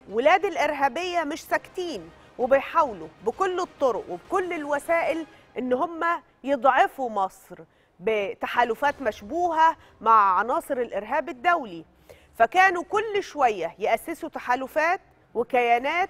ولاد الارهابيه مش ساكتين وبيحاولوا بكل الطرق وبكل الوسائل ان هم يضعفوا مصر بتحالفات مشبوهه مع عناصر الارهاب الدولي فكانوا كل شويه ياسسوا تحالفات وكيانات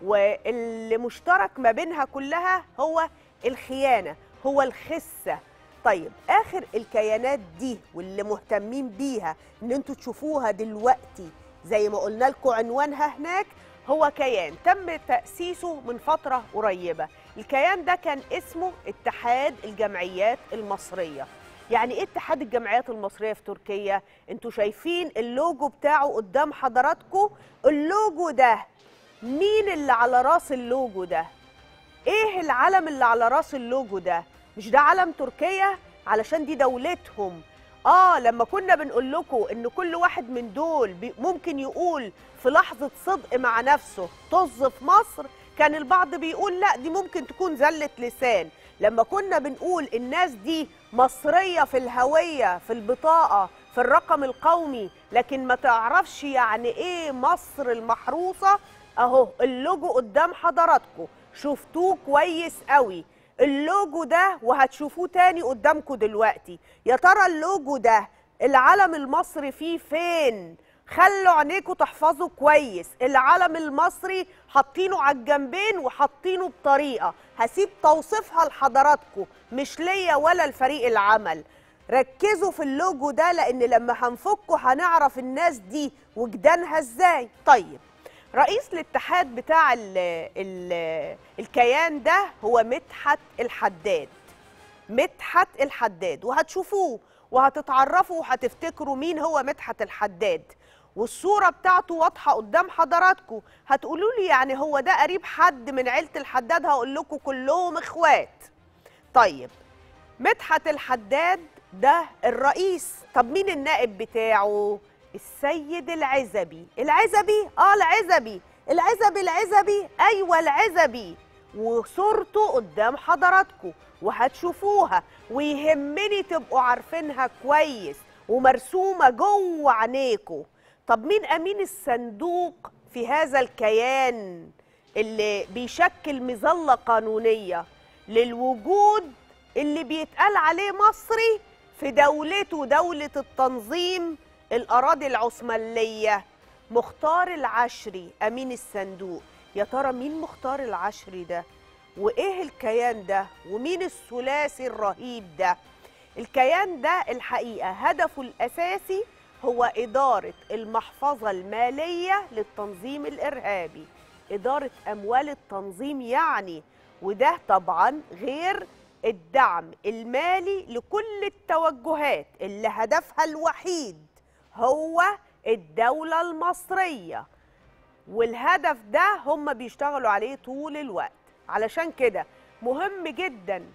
واللي مشترك ما بينها كلها هو الخيانه هو الخسه طيب اخر الكيانات دي واللي مهتمين بيها ان انتوا تشوفوها دلوقتي زي ما قلنا لكم عنوانها هناك هو كيان تم تأسيسه من فترة قريبة الكيان ده كان اسمه اتحاد الجمعيات المصرية يعني ايه اتحاد الجمعيات المصرية في تركيا انتوا شايفين اللوجو بتاعه قدام حضراتكم اللوجو ده مين اللي على راس اللوجو ده ايه العلم اللي على راس اللوجو ده مش ده علم تركيا علشان دي دولتهم اه لما كنا بنقول لكم ان كل واحد من دول بي- ممكن يقول في لحظه صدق مع نفسه طز في مصر كان البعض بيقول لا دي ممكن تكون زله لسان لما كنا بنقول الناس دي مصريه في الهويه في البطاقه في الرقم القومي لكن ما تعرفش يعني ايه مصر المحروسه اهو اللوجو قدام حضراتكم شفتوه كويس قوي اللوجو ده وهتشوفوه تاني قدامكم دلوقتي يا ترى اللوجو ده العلم المصري فيه فين خلوا عينيكم تحفظوا كويس العلم المصري حاطينه على الجنبين وحاطينه بطريقه هسيب توصيفها لحضراتكم مش ليا ولا لفريق العمل ركزوا في اللوجو ده لان لما هنفكه هنعرف الناس دي وجدانها ازاي طيب رئيس الاتحاد بتاع ال ال الكيان ده هو مدحت الحداد مدحت الحداد وهتشوفوه وهتتعرفوا وهتفتكروا مين هو مدحت الحداد والصورة بتاعته واضحة قدام حضراتكم هتقولوا لي يعني هو ده قريب حد من عيلة الحداد هقول لكم كلهم اخوات طيب مدحت الحداد ده الرئيس طب مين النائب بتاعه السيد العزبي العزبي اه العزبي العزبي العزبي ايوه العزبي وصورته قدام حضراتكم وهتشوفوها ويهمني تبقوا عارفينها كويس ومرسومه جوه عينيكم طب مين امين الصندوق في هذا الكيان اللي بيشكل مظله قانونيه للوجود اللي بيتقال عليه مصري في دولته دولة التنظيم الأراضي العثمانية مختار العشري أمين الصندوق يا ترى مين مختار العشري ده وإيه الكيان ده ومين الثلاثي الرهيب ده الكيان ده الحقيقة هدفه الأساسي هو إدارة المحفظة المالية للتنظيم الإرهابي إدارة أموال التنظيم يعني وده طبعا غير الدعم المالي لكل التوجهات اللي هدفها الوحيد هو الدولة المصرية والهدف ده هم بيشتغلوا عليه طول الوقت علشان كده مهم جدا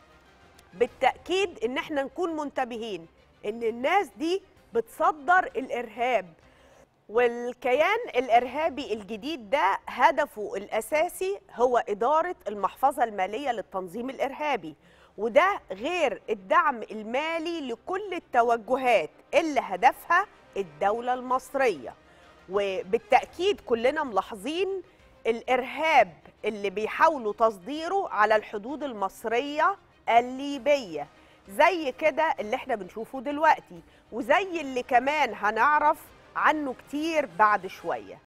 بالتأكيد ان احنا نكون منتبهين ان الناس دي بتصدر الارهاب والكيان الارهابي الجديد ده هدفه الاساسي هو اداره المحفظه الماليه للتنظيم الارهابي وده غير الدعم المالي لكل التوجهات اللي هدفها الدوله المصريه وبالتاكيد كلنا ملاحظين الارهاب اللي بيحاولوا تصديره على الحدود المصريه الليبيه زي كده اللي احنا بنشوفه دلوقتي وزي اللي كمان هنعرف عنه كتير بعد شويه